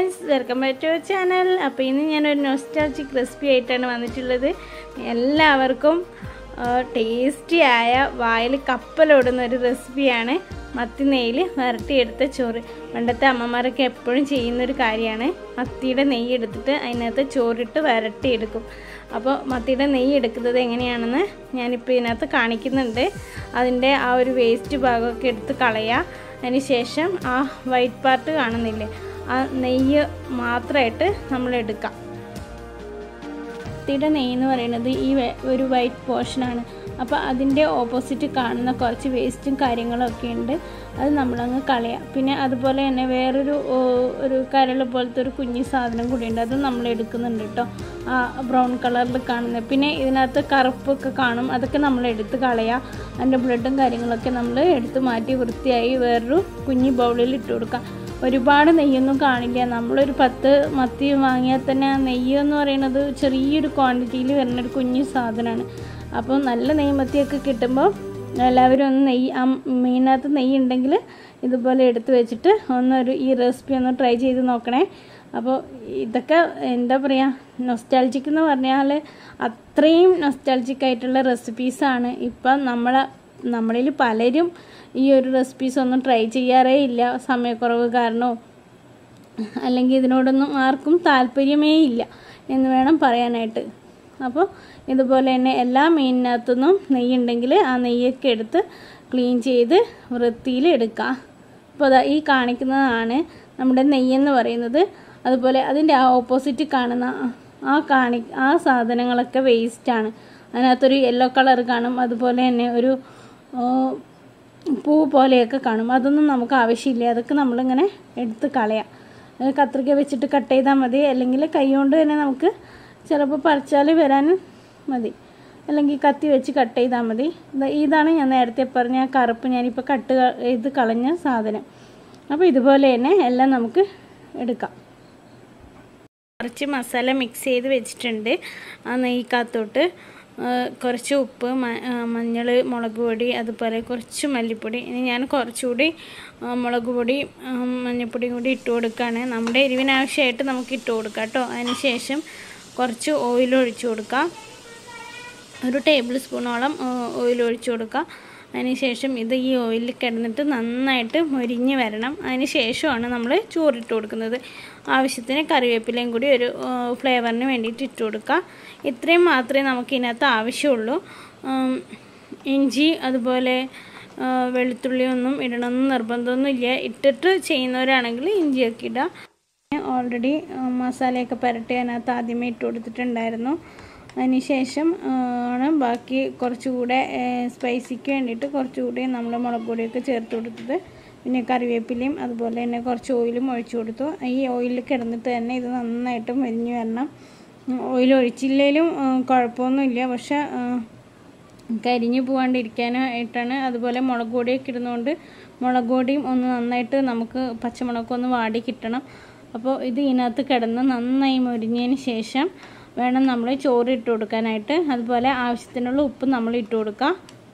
friends welcome back to channel അപ്പോൾ ഇന്ന് ഞാനൊരു നൊസ്റ്റാൾജിക് റെസിപ്പി ആയിട്ടാണ് വന്നിട്ടുള്ളത് എല്ലാവർക്കും ടേസ്റ്റി ആയ വായിൽ കപ്പലോടുന്ന ഒരു റെസിപ്പിയാണ് മത്തി നെയ്യിൽ വരട്ടിയെടുത്ത ചോറ് പണ്ടത്തെ അമ്മമാരൊക്കെ എപ്പോഴും ചെയ്യുന്നൊരു കാര്യമാണ് മത്തിയുടെ നെയ്യ് എടുത്തിട്ട് അതിനകത്ത് ചോറിട്ട് വരട്ടിയെടുക്കും അപ്പോൾ മത്തിയുടെ നെയ്യ് എടുക്കുന്നത് എങ്ങനെയാണെന്ന് ഞാനിപ്പോൾ ഇതിനകത്ത് കാണിക്കുന്നുണ്ട് അതിൻ്റെ ആ ഒരു വേസ്റ്റ് ഭാഗമൊക്കെ എടുത്ത് കളയുക അതിന് ശേഷം ആ വൈറ്റ് പാർട്ട് കാണുന്നില്ലേ ആ നെയ്യ് മാത്രമായിട്ട് നമ്മൾ എടുക്കാം മത്തിയുടെ നെയ്യ് എന്ന് പറയുന്നത് ഈ ഒരു വൈറ്റ് പോർഷനാണ് അപ്പോൾ അതിൻ്റെ ഓപ്പോസിറ്റ് കാണുന്ന കുറച്ച് വേസ്റ്റും കാര്യങ്ങളൊക്കെ ഉണ്ട് അത് നമ്മളങ്ങ് കളയാം പിന്നെ അതുപോലെ തന്നെ വേറൊരു ഒരു കരൾ പോലത്തെ ഒരു കുഞ്ഞു സാധനം കൂടി ഉണ്ട് അതും നമ്മൾ എടുക്കുന്നുണ്ട് കേട്ടോ ആ ബ്രൗൺ കളറിൽ കാണുന്നത് പിന്നെ ഇതിനകത്ത് കറുപ്പൊക്കെ കാണും അതൊക്കെ നമ്മൾ എടുത്ത് കളയാം അതിൻ്റെ ബ്ലഡും കാര്യങ്ങളൊക്കെ നമ്മൾ എടുത്ത് മാറ്റി വൃത്തിയായി വേറൊരു കുഞ്ഞു ബൗളിൽ ഇട്ട് കൊടുക്കാം ഒരുപാട് നെയ്യൊന്നും കാണില്ല നമ്മളൊരു പത്ത് മത്തി വാങ്ങിയാൽ തന്നെ ആ നെയ്യ് എന്ന് പറയുന്നത് ചെറിയൊരു ക്വാണ്ടിറ്റിയിൽ വരുന്ന ഒരു കുഞ്ഞു സാധനമാണ് അപ്പോൾ നല്ല നെയ്മത്തിയൊക്കെ കിട്ടുമ്പോൾ എല്ലാവരും ഒന്ന് നെയ്യ് ആ മീനകത്ത് നെയ്യ് ഉണ്ടെങ്കിൽ ഇതുപോലെ എടുത്ത് വെച്ചിട്ട് ഒന്നൊരു ഈ റെസിപ്പി ഒന്ന് ട്രൈ ചെയ്ത് നോക്കണേ അപ്പോൾ ഇതൊക്കെ എന്താ പറയുക നൊസ്റ്റാൾജിക് എന്ന് പറഞ്ഞാൽ അത്രയും നൊസ്റ്റാൾജിക് ആയിട്ടുള്ള റെസിപ്പീസാണ് ഇപ്പം നമ്മളെ നമ്മളിൽ പലരും ഈ ഒരു റെസിപ്പീസ് ഒന്നും ട്രൈ ചെയ്യാറേ ഇല്ല സമയക്കുറവ് കാരണവും അല്ലെങ്കിൽ ഇതിനോടൊന്നും ആർക്കും താല്പര്യമേ ഇല്ല എന്ന് വേണം പറയാനായിട്ട് അപ്പോൾ ഇതുപോലെ തന്നെ എല്ലാ മീനിനകത്തുനിന്നും നെയ്യുണ്ടെങ്കിൽ ആ നെയ്യൊക്കെ എടുത്ത് ക്ലീൻ ചെയ്ത് വൃത്തിയിൽ എടുക്കുക അപ്പോൾ അതാ ഈ കാണിക്കുന്നതാണ് നമ്മുടെ നെയ്യെന്ന് പറയുന്നത് അതുപോലെ അതിൻ്റെ ആ ഓപ്പോസിറ്റ് കാണുന്ന ആ കാണി ആ സാധനങ്ങളൊക്കെ വേസ്റ്റാണ് അതിനകത്തൊരു യെല്ലോ കളർ കാണും അതുപോലെ തന്നെ ഒരു പൂ പോലെയൊക്കെ കാണും അതൊന്നും നമുക്ക് ആവശ്യമില്ല അതൊക്കെ നമ്മളിങ്ങനെ എടുത്ത് കളയാം കത്രിക വെച്ചിട്ട് കട്ട് ചെയ്താൽ മതി അല്ലെങ്കിൽ കൈ കൊണ്ട് തന്നെ നമുക്ക് ചിലപ്പോൾ പറിച്ചാൽ വരാൻ മതി അല്ലെങ്കിൽ കത്തി വെച്ച് കട്ട് ചെയ്താൽ മതി ഇതാണ് ഞാൻ നേരത്തെ പറഞ്ഞ ആ കറുപ്പ് ഞാനിപ്പോൾ കട്ട് ചെയ്ത് കളഞ്ഞ സാധനം അപ്പോൾ ഇതുപോലെ തന്നെ എല്ലാം നമുക്ക് എടുക്കാം കുറച്ച് മസാല മിക്സ് ചെയ്ത് വെച്ചിട്ടുണ്ട് ആ നെയ്ക്കകത്തോട്ട് കുറച്ച് ഉപ്പ് മഞ്ഞൾ മുളക് പൊടി അതുപോലെ കുറച്ച് മല്ലിപ്പൊടി ഇനി ഞാൻ കുറച്ചുകൂടി മുളക് പൊടി മഞ്ഞൾപ്പൊടിയും കൂടി ഇട്ട് കൊടുക്കുകയാണ് നമ്മുടെ എരിവിനാവശ്യമായിട്ട് നമുക്ക് ഇട്ട് കൊടുക്കാം കേട്ടോ അതിന് ശേഷം കുറച്ച് ഓയിൽ ഒഴിച്ചു കൊടുക്കാം ഒരു ടേബിൾ സ്പൂണോളം ഓയിൽ ഒഴിച്ചു കൊടുക്കുക അതിന് ശേഷം ഇത് ഈ ഓയിലിൽ കിടന്നിട്ട് നന്നായിട്ട് മൊരിഞ്ഞ് വരണം അതിന് ശേഷമാണ് നമ്മൾ ചോറിട്ട് കൊടുക്കുന്നത് ആവശ്യത്തിന് കറിവേപ്പിലയും കൂടി ഒരു ഫ്ലേവറിന് വേണ്ടിയിട്ട് ഇട്ട് കൊടുക്കുക ഇത്രയും മാത്രമേ നമുക്ക് ഇതിനകത്ത് ആവശ്യമുള്ളൂ ഇഞ്ചി അതുപോലെ വെളുത്തുള്ളി ഒന്നും ഇടണമെന്ന് നിർബന്ധമൊന്നും ഇല്ല ഇട്ടിട്ട് ചെയ്യുന്നവരാണെങ്കിൽ ഇഞ്ചിയൊക്കെ ഇടുക ഓൾറെഡി മസാലയൊക്കെ പുരട്ടി അതിനകത്ത് ആദ്യമേ ഇട്ട് കൊടുത്തിട്ടുണ്ടായിരുന്നു അതിന് ശേഷം ആണ് ബാക്കി കുറച്ചുകൂടെ സ്പൈസിക്ക് വേണ്ടിയിട്ട് കുറച്ചുകൂടി നമ്മൾ മുളക് പൊടിയൊക്കെ ചേർത്ത് കൊടുത്തത് പിന്നെ കറിവേപ്പിലയും അതുപോലെ തന്നെ കുറച്ച് ഓയിലും ഒഴിച്ചു കൊടുത്തു ഈ ഓയിലിൽ കിടന്നിട്ട് തന്നെ ഇത് നന്നായിട്ട് മരിഞ്ഞു വരണം ഓയിൽ ഒഴിച്ചില്ലെങ്കിലും കുഴപ്പമൊന്നുമില്ല പക്ഷെ കരിഞ്ഞു പോകാണ്ടിരിക്കാനായിട്ടാണ് അതുപോലെ മുളക് പൊടിയൊക്കെ ഇടുന്നതുകൊണ്ട് മുളക് പൊടിയും ഒന്ന് നന്നായിട്ട് നമുക്ക് പച്ചമുളകൊന്ന് വാടി കിട്ടണം അപ്പോൾ ഇത് ഇതിനകത്ത് കിടന്ന് നന്നായി മൊരിഞ്ഞതിന് ശേഷം വേണം നമ്മൾ ചോറ് ഇട്ട് കൊടുക്കാനായിട്ട് അതുപോലെ ആവശ്യത്തിനുള്ള ഉപ്പ് നമ്മൾ ഇട്ട് കൊടുക്കുക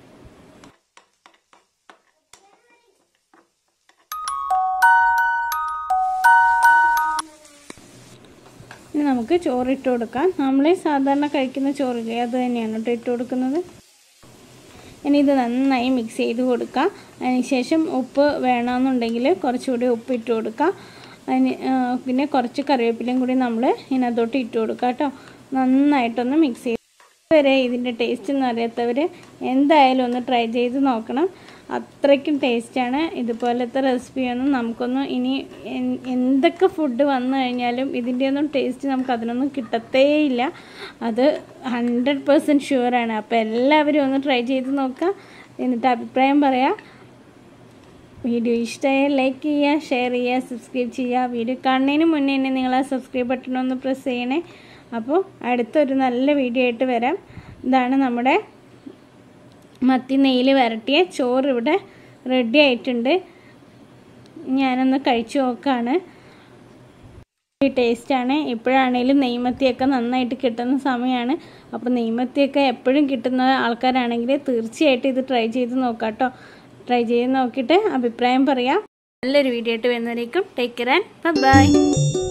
ഇനി നമുക്ക് ചോറ് ഇട്ട് കൊടുക്കാം നമ്മൾ സാധാരണ കഴിക്കുന്ന ചോറില്ലേ അത് തന്നെയാണ് കേട്ടോ ഇട്ട് കൊടുക്കുന്നത് ഇനി ഇത് നന്നായി മിക്സ് ചെയ്ത് കൊടുക്കുക അതിനുശേഷം ഉപ്പ് വേണമെന്നുണ്ടെങ്കിൽ കുറച്ചുകൂടി ഉപ്പ് ഇട്ട് കൊടുക്കുക അതിന് പിന്നെ കുറച്ച് കറിവേപ്പിലയും കൂടി നമ്മൾ ഇതിനകത്തോട്ട് ഇട്ട് കൊടുക്കുക കേട്ടോ നന്നായിട്ടൊന്ന് മിക്സ് ചെയ്ത് വരെ ഇതിൻ്റെ ടേസ്റ്റ് എന്ന് അറിയാത്തവർ എന്തായാലും ഒന്ന് ട്രൈ ചെയ്ത് നോക്കണം അത്രയ്ക്കും ടേസ്റ്റാണ് ഇതുപോലത്തെ റെസിപ്പിയൊന്നും നമുക്കൊന്നും ഇനി എന്തൊക്കെ ഫുഡ് വന്നു കഴിഞ്ഞാലും ഇതിൻ്റെ ഒന്നും ടേസ്റ്റ് നമുക്ക് അതിനൊന്നും കിട്ടത്തേയില്ല അത് ഹൺഡ്രഡ് പെർസെൻറ്റ് ഷുവറാണ് അപ്പോൾ എല്ലാവരും ഒന്ന് ട്രൈ ചെയ്ത് നോക്കുക എന്നിട്ട് അഭിപ്രായം പറയാം വീഡിയോ ഇഷ്ടമായാൽ ലൈക്ക് ചെയ്യുക ഷെയർ ചെയ്യുക സബ്സ്ക്രൈബ് ചെയ്യുക വീഡിയോ കാണുന്നതിന് മുന്നേ തന്നെ നിങ്ങൾ ആ സബ്സ്ക്രൈബ് ബട്ടൺ ഒന്ന് പ്രസ് ചെയ്യണേ അപ്പോൾ അടുത്തൊരു നല്ല വീഡിയോ ആയിട്ട് വരാം ഇതാണ് നമ്മുടെ മത്തി നെയ്യിൽ വരട്ടിയ ചോറ് ഇവിടെ റെഡി ആയിട്ടുണ്ട് ഞാനൊന്ന് കഴിച്ചു നോക്കാണ് ടേസ്റ്റാണ് ഇപ്പോഴാണേലും നെയ്മത്തിയൊക്കെ നന്നായിട്ട് കിട്ടുന്ന സമയമാണ് അപ്പോൾ നെയ്മത്തിയൊക്കെ എപ്പോഴും കിട്ടുന്ന ആൾക്കാരാണെങ്കിൽ തീർച്ചയായിട്ടും ഇത് ട്രൈ ചെയ്ത് നോക്കാം കേട്ടോ ട്രൈ ചെയ്ത് നോക്കിയിട്ട് അഭിപ്രായം പറയാം നല്ലൊരു വീഡിയോ ആയിട്ട് വരുന്നവരേക്കും ടേക്ക് കെയർ ആൻഡ് ബൈ